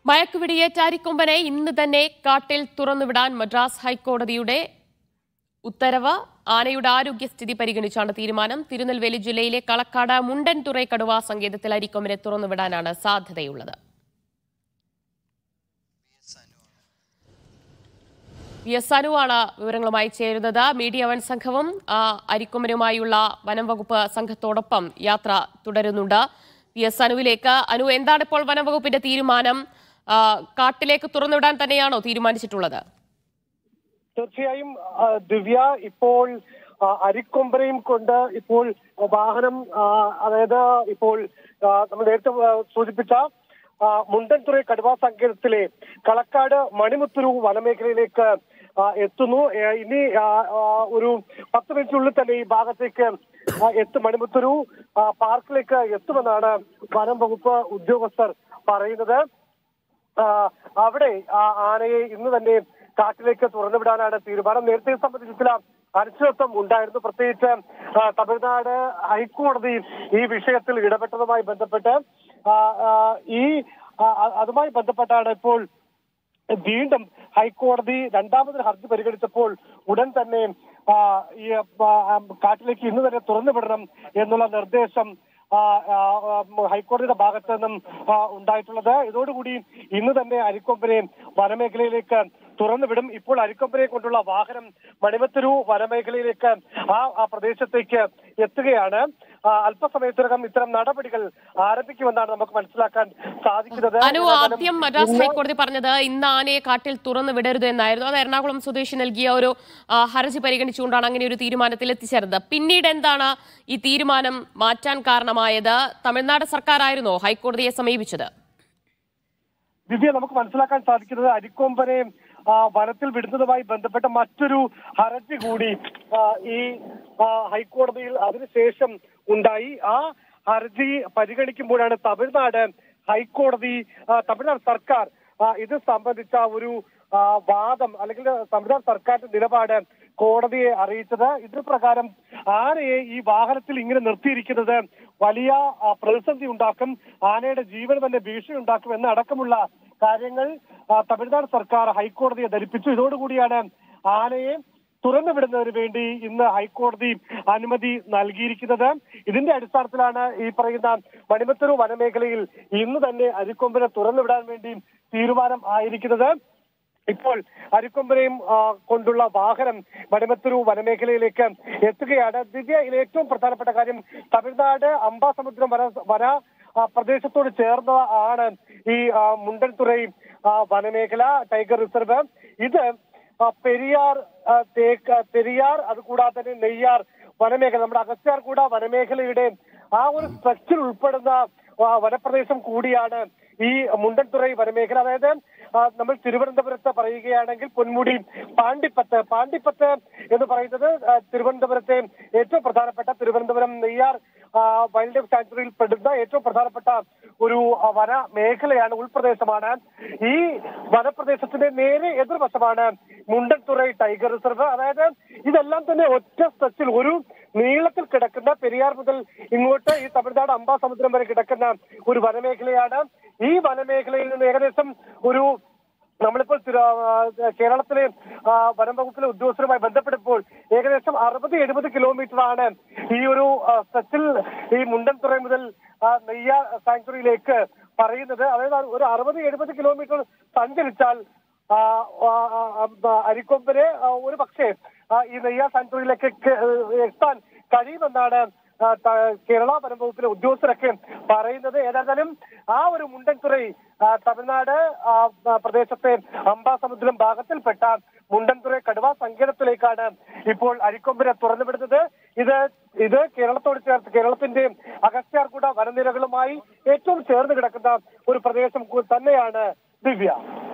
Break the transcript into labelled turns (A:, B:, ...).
A: മയക്കുവെടിയേറ്റ അരിക്കൊമ്പനെ ഇന്ന് തന്നെ കാട്ടിൽ തുറന്നുവിടാൻ മദ്രാസ് ഹൈക്കോടതിയുടെ ഉത്തരവ് ആനയുടെ ആരോഗ്യസ്ഥിതി പരിഗണിച്ചാണ് തീരുമാനം തിരുനെൽവേലി ജില്ലയിലെ കളക്കാട് മുണ്ടൻതുറൈ കടുവ സങ്കേതത്തിൽ അരിക്കൊമ്പനെ തുറന്നുവിടാനാണ് സാധ്യതയുള്ളത് വി എസ് അനുവാണ് വിവരങ്ങളുമായി ചേരുന്നത് മീഡിയ വൺ സംഘവും ആ, അരിക്കൊമ്പനുമായുള്ള വനം വകുപ്പ് സംഘത്തോടൊപ്പം യാത്ര തുടരുന്നുണ്ട് വി എസ് അനുവിലേക്ക് അനു എന്താണ് ഇപ്പോൾ വനം വകുപ്പിന്റെ തീരുമാനം ആ, കാട്ടിലേക്ക് തുറന്നുവിടാൻ തന്നെയാണോ തീരുമാനിച്ചിട്ടുള്ളത്
B: തീർച്ചയായും ആ, ദിവ്യ ഇപ്പോൾ ആ, അരിക്കൊമ്പനെയും കൊണ്ട് ഇപ്പോൾ വാഹനം ആ, അതായത് ഇപ്പോൾ ആ, നമ്മൾ നേരത്തെ ആ, സൂചിപ്പിച്ച ആ, മുണ്ടൻതുറൈ കടുവാ സങ്കേതത്തിലെ കളക്കാട് മണിമുത്തുരു വനമേഖലയിലേക്ക് ആ, എത്തുന്നു ഏ, ഇനി ആ, ആ, ഒരു പത്ത് മിനിറ്റിനുള്ളിൽ തന്നെ ഈ ഭാഗത്തേക്ക് ആ, എത്തും മണിമുത്തുരു ആ, പാർക്കിലേക്ക് എത്തുമെന്നാണ് വനം വകുപ്പ് ഉദ്യോഗസ്ഥർ പറയുന്നത് ആ, അവിടെ ആ ആനയെ ഇന്ന് തന്നെ കാട്ടിലേക്ക് തുറന്നുവിടാനാണ് തീരുമാനം നേരത്തെ ഇത് സംബന്ധിച്ച് ചില അനിശ്ചിതത്വം ഉണ്ടായിരുന്നു പ്രത്യേകിച്ച് ആ, തമിഴ്നാട് ഹൈക്കോടതി ഈ വിഷയത്തിൽ ഇടപെട്ടതുമായി ബന്ധപ്പെട്ട് ആ, ആ, ഈ ആ, ആ, അതുമായി ബന്ധപ്പെട്ടാണ് ഇപ്പോൾ വീണ്ടും ഹൈക്കോടതി രണ്ടാമതൊരു ഹർജി പരിഗണിച്ചപ്പോൾ ഉടൻ തന്നെ ആ, ഈ ആ, ആ, കാട്ടിലേക്ക് ഇന്ന് തന്നെ തുറന്നു വിടണം എന്നുള്ള നിർദ്ദേശം ആ, ആ, ആ, ഹൈക്കോടതിയുടെ ഭാഗത്ത് നിന്നും ആ, ഉണ്ടായിട്ടുള്ളത് ഇതോടുകൂടി ഇന്ന് തന്നെ അരിക്കൊമ്പനെ വനമേഖലയിലേക്ക് തുറന്നു വിടും ഇപ്പോൾ അരിക്കൊമ്പനെ കൊണ്ടുള്ള വാഹനം മണിമത്തുരു വനമേഖലയിലേക്ക് ആ ആ പ്രദേശത്തേക്ക് എത്തുകയാണ് ആ, അല്പസമയത്തിനകം ഇത്തരം നടപടികൾ ആരംഭിക്കുമെന്നാണ് നമുക്ക് മനസ്സിലാക്കാൻ സാധിക്കുന്നത്
A: അനു ആദ്യം മദ്രാസ് ഹൈക്കോടതി പറഞ്ഞത് ഇന്ന് ആനയെ കാട്ടിൽ തുറന്നു വിടരുത് എന്നായിരുന്നു അത് എറണാകുളം സ്വദേശി നൽകിയ ഒരു ആ, ഹർജി പരിഗണിച്ചുകൊണ്ടാണ് അങ്ങനെ ഒരു തീരുമാനത്തിൽ എത്തിച്ചേർന്നത് പിന്നീട് എന്താണ് ഈ തീരുമാനം മാറ്റാൻ കാരണമായത് തമിഴ്നാട് സർക്കാരായിരുന്നോ ഹൈക്കോടതിയെ സമീപിച്ചത്
B: ദിവ്യ നമുക്ക് മനസ്സിലാക്കാൻ സാധിക്കുന്നത് അരിക്കൊമ്പനെ ആ, വനത്തിൽ വിടുന്നതുമായി ബന്ധപ്പെട്ട മറ്റൊരു ഹർജി കൂടി ആ, ഈ ആ, ഹൈക്കോടതിയിൽ അതിനുശേഷം ഉണ്ടായി ആ ഹർജി പരിഗണിക്കുമ്പോഴാണ് തമിഴ്നാട് ഹൈക്കോടതി ആ, തമിഴ്നാട് സർക്കാർ ആ, ഇത് സംബന്ധിച്ച ഒരു ആ, വാദം അല്ലെങ്കിൽ തമിഴ്നാട് സർക്കാരിന്റെ നിലപാട് കോടതിയെ അറിയിച്ചത് ഇതിന് പ്രകാരം ആനയെ ഈ വാഹനത്തിൽ ഇങ്ങനെ നിർത്തിയിരിക്കുന്നത് വലിയ ആ, പ്രതിസന്ധി ഉണ്ടാക്കും ആനയുടെ ജീവന് തന്നെ ഭീഷണി ഉണ്ടാക്കും എന്ന അടക്കമുള്ള കാര്യങ്ങൾ ആ, തമിഴ്നാട് സർക്കാർ ഹൈക്കോടതിയെ ധരിപ്പിച്ചു ഇതോടുകൂടിയാണ് ആനയെ തുറന്നുവിടുന്നതിന് വേണ്ടി ഇന്ന് ഹൈക്കോടതി അനുമതി നൽകിയിരിക്കുന്നത് ഇതിന്റെ അടിസ്ഥാനത്തിലാണ് ഈ പറയുന്ന മണിമത്തൂർ വനമേഖലയിൽ ഇന്ന് തന്നെ അരിക്കൊമ്പിനെ തുറന്നുവിടാൻ വേണ്ടി തീരുമാനം ആയിരിക്കുന്നത് ഇപ്പോൾ അരിക്കൊമ്പനെയും ആ, കൊണ്ടുള്ള വാഹനം മണിമത്തുരു വനമേഖലയിലേക്ക് എത്തുകയാണ് ദിവ്യ ഇതിൽ ഏറ്റവും പ്രധാനപ്പെട്ട കാര്യം തമിഴ്നാട് അമ്പാസമുദ്രം വന വന ആ, പ്രദേശത്തോട് ചേർന്ന ആണ് ഈ ആ, മുണ്ടൻതുറൈ ആ, വനമേഖല ടൈഗർ റിസർവ് ഇത് ആ, പെരിയാർ ആ, തേക്ക് പെരിയാർ അതുകൂടാതെ തന്നെ നെയ്യാർ വനമേഖല നമ്മുടെ അഗസ്ത്യാർകൂട വനമേഖലയുടെ ആ ഒരു സ്ട്രക്ചർ ഉൾപ്പെടുന്ന ആ, വനപ്രദേശം കൂടിയാണ് ഈ മുണ്ടൻതുറൈ വനമേഖല അതായത് ആ, നമ്മൾ തിരുവനന്തപുരത്ത് പറയുകയാണെങ്കിൽ പൊന്മുടി പാണ്ടിപ്പത്ത് പാണ്ടിപ്പത്ത് എന്ന് പറയുന്നത് ആ, തിരുവനന്തപുരത്തെ ഏറ്റവും പ്രധാനപ്പെട്ട തിരുവനന്തപുരം നെയ്യാർ ആ, വൈൽഡ് ലൈഫ് സാങ്ച്വറിയിൽ പെടുന്ന ഏറ്റവും പ്രധാനപ്പെട്ട ഒരു ആ, വന മേഖലയാണ് ഉൾപ്രദേശമാണ് ഈ വനപ്രദേശത്തിന്റെ നേരെ എതിർവശമാണ് മുണ്ടൻതുറൈ ടൈഗർ റിസർവ് അതായത് ഇതെല്ലാം തന്നെ ഒറ്റ സ്ട്രെച്ചിൽ ഒരു നീളത്തിൽ കിടക്കുന്ന പെരിയാർ മുതൽ ഇങ്ങോട്ട് ഈ തമിഴ്നാട് അമ്പാസമുദ്രം വരെ കിടക്കുന്ന ഒരു വനമേഖലയാണ് ഈ വനമേഖലയിൽ നിന്ന് ഏകദേശം ഒരു നമ്മളിപ്പോൾ തിരു- ആ, കേരളത്തിലെ ആ, വനം വകുപ്പിലെ ഉദ്യോഗസ്ഥരുമായി ബന്ധപ്പെട്ടപ്പോൾ ഏകദേശം അറുപത് എഴുപത് കിലോമീറ്റർ ആണ് ഈ ഒരു ആ, സ്ട്രെച്ചിൽ ഈ മുണ്ടൻതുറ മുതൽ ആ, നെയ്യാർ സാങ്ച്വറിയിലേക്ക് പറയുന്നത് അതായത് ഒരു അറുപത് എഴുപത് കിലോമീറ്റർ സഞ്ചരിച്ചാൽ ആ, ആ, ആ, ആ, അരിക്കൊമ്പന് ആ, ഒരു പക്ഷേ ആ, ഈ നെയ്യാർ സാങ്ച്വറിയിലേക്ക് ക- എത്താൻ കഴിയുമെന്നാണ് ആ, ത- കേരള വനം വകുപ്പിലെ ഉദ്യോഗസ്ഥരൊക്കെ പറയുന്നത് ഏതായാലും ആ ഒരു മുണ്ടൻതുറൈ ആ, തമിഴ്നാട് ആ, ആ, പ്രദേശത്തെ അമ്പാസമുദ്രം ഭാഗത്തിൽപ്പെട്ട മുണ്ടൻതുറൈ കടുവ സങ്കേതത്തിലേക്കാണ് ഇപ്പോൾ അരിക്കൊമ്പിനെ തുറന്നുവിടുന്നത് ഇത് ഇത് കേരളത്തോട് ചേർത്ത് കേരളത്തിന്റെ അഗസ്ത്യാർകൂട വനനിരകളുമായി ഏറ്റവും ചേർന്ന് കിടക്കുന്ന ഒരു പ്രദേശം കൂ- തന്നെയാണ് ദിവ്യ